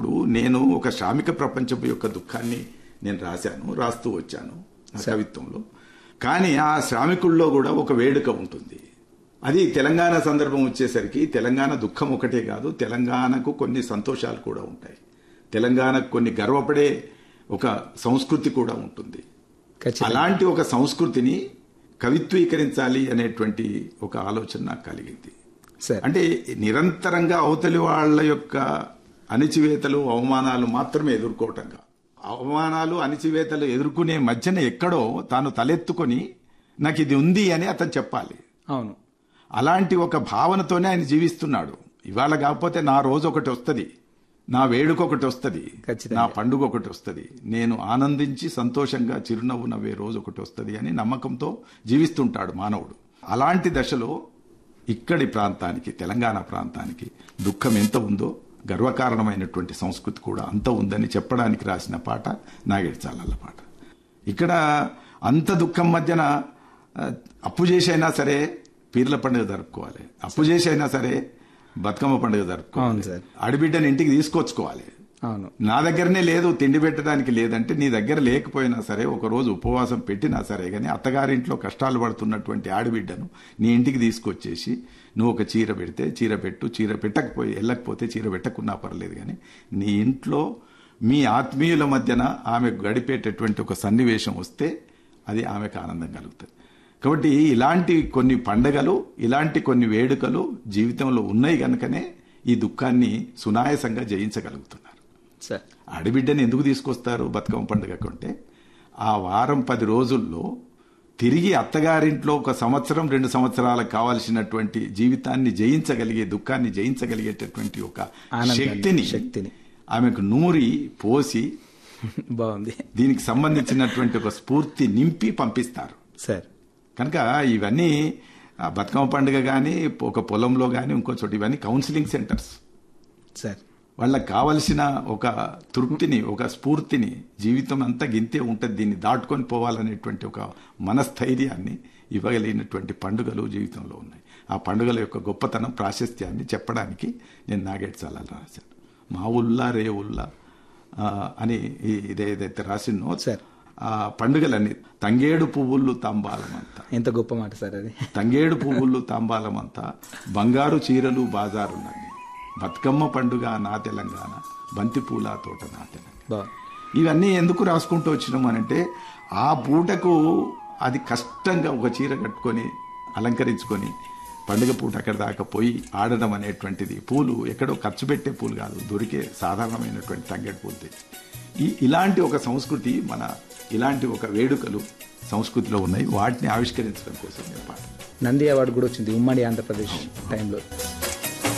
రాసినప్పుడు నేను ఒక శ్రామిక ప్రపంచం యొక్క దుఃఖాన్ని నేను రాశాను రాస్తూ వచ్చాను నా కవిత్వంలో కానీ ఆ శ్రామికుల్లో కూడా ఒక వేడుక ఉంటుంది అది తెలంగాణ సందర్భం వచ్చేసరికి తెలంగాణ దుఃఖం ఒకటే కాదు తెలంగాణకు కొన్ని సంతోషాలు కూడా ఉంటాయి తెలంగాణకు కొన్ని గర్వపడే ఒక సంస్కృతి కూడా ఉంటుంది ఖచ్చితంగా అలాంటి ఒక సంస్కృతిని కవిత్వీకరించాలి అనేటువంటి ఒక ఆలోచన నాకు కలిగింది సార్ అంటే నిరంతరంగా అవతలి వాళ్ళ యొక్క అణిచివేతలు అవమానాలు మాత్రమే ఎదుర్కోవటం కాదు అవమానాలు అణిచివేతలు ఎదుర్కొనే మధ్యన ఎక్కడో తాను తలెత్తుకొని నాకు ఇది ఉంది అని అతను చెప్పాలి అవును అలాంటి ఒక భావనతోనే ఆయన జీవిస్తున్నాడు ఇవాళ కాకపోతే నా రోజు ఒకటి వస్తుంది నా వేడుక ఒకటి వస్తుంది ఖచ్చితంగా. నా పండుగ ఒకటి వస్తుంది నేను ఆనందించి సంతోషంగా చిరునవ్వు నవ్వే రోజు ఒకటి వస్తుంది అని నమ్మకంతో జీవిస్తుంటాడు మానవుడు అలాంటి దశలో ఇక్కడి ప్రాంతానికి తెలంగాణ ప్రాంతానికి దుఃఖం ఎంత ఉందో గర్వకారణమైనటువంటి సంస్కృతి కూడా అంత ఉందని చెప్పడానికి రాసిన పాట నాగేడ్చాలల్ల పాట ఇక్కడ అంత దుఃఖం మధ్యన ఆ, అప్పు చేసైనా సరే పీర్ల పండుగ జరుపుకోవాలి అప్పు చేసైనా సరే బతుకమ్మ పండుగ అవును జరుపుకోవాలి సార్. ఆడబిడ్డని ఇంటికి తీసుకొచ్చుకోవాలి అవును నా దగ్గరనే లేదు తిండి పెట్టడానికి లేదంటే నీ దగ్గర లేకపోయినా సరే ఒక రోజు ఉపవాసం పెట్టినా సరే కానీ అత్తగారింట్లో కష్టాలు పడుతున్నటువంటి ఆడబిడ్డను నీ ఇంటికి తీసుకొచ్చేసి నువ్వు ఒక చీర పెడితే చీర పెట్టు చీర పెట్టకపోయి వెళ్ళకపోతే చీర పెట్టకున్నా పర్లేదు కానీ నీ ఇంట్లో మీ ఆత్మీయుల మధ్యన ఆమె గడిపేటటువంటి ఒక సన్నివేశం వస్తే అది ఆమెకు ఆనందం కలుగుతుంది కాబట్టి ఇలాంటి కొన్ని పండగలు ఇలాంటి కొన్ని వేడుకలు జీవితంలో ఉన్నాయి కనుకనే ఈ దుఃఖాన్ని సునాయాసంగా జయించగలుగుతున్నారు సార్ ఆడబిడ్డని ఎందుకు తీసుకొస్తారు బతుకమ్మ పండుగ కంటే ఆ వారం పది రోజుల్లో తిరిగి అత్తగారింట్లో ఒక సంవత్సరం రెండు సంవత్సరాలకు కావాల్సినటువంటి జీవితాన్ని జయించగలిగే దుఃఖాన్ని జయించగలిగేటటువంటి ఒక ఆనందాన్ని, శక్తిని శక్తిని. ఆమెకు నూరి పోసి బాగుంది దీనికి సంబంధించినటువంటి ఒక స్ఫూర్తి నింపి పంపిస్తారు సార్ కనుక ఇవన్నీ ఆ బతుకమ్మ పండుగ కానీ ఒక పొలంలో కానీ ఇంకో చోట ఇవన్నీ కౌన్సిలింగ్ సెంటర్స్ సార్ వాళ్ళకి కావలసిన ఒక తృప్తిని ఒక స్ఫూర్తిని జీవితం అంతా గింతే ఉంటుంది దీన్ని దాటుకొని పోవాలనేటువంటి ఒక మనస్థైర్యాన్ని ఇవ్వగలిగినటువంటి పండుగలు జీవితంలో ఉన్నాయి ఆ పండుగల యొక్క గొప్పతనం ప్రాశస్త్యాన్ని చెప్పడానికి నేను నాగేడ్చాలని రాశాను మా ఉల్లా రే ఉల్లా ఆ, అని ఈ- ఇదేదైతే రాసినో సార్. ఆ పండుగలన్నీ తంగేడు పువ్వులు తాంబాలమంతా ఎంత గొప్ప మాట సార్ అది తంగేడు పువ్వులు తాంబాలమంతా బంగారు చీరలు బాజారున్నది బతుకమ్మ పండుగ నా తెలంగాణ బంతి పూల తోట నా తెలంగాణ బాగుంది ఇవన్నీ ఎందుకు రాసుకుంటూ వచ్చినాం అనంటే ఆ పూటకు అది కష్టంగా ఒక చీర కట్టుకొని అలంకరించుకొని పండుగ పూట అక్కడ దాకా పోయి ఆడడం అనేటువంటిది పూలు ఎక్కడో ఖర్చు పెట్టే పూలు కాదు దొరికే సాధారణమైనటువంటి తంగేడు పూలు తెచ్చి ఈ ఇలాంటి ఒక సంస్కృతి మన ఇలాంటి ఒక వేడుకలు సంస్కృతిలో ఉన్నాయి వాటిని ఆవిష్కరించడం కోసం నేను పాట నంది అవార్డు కూడా వచ్చింది ఉమ్మడి ఆంధ్రప్రదేశ్ టైంలో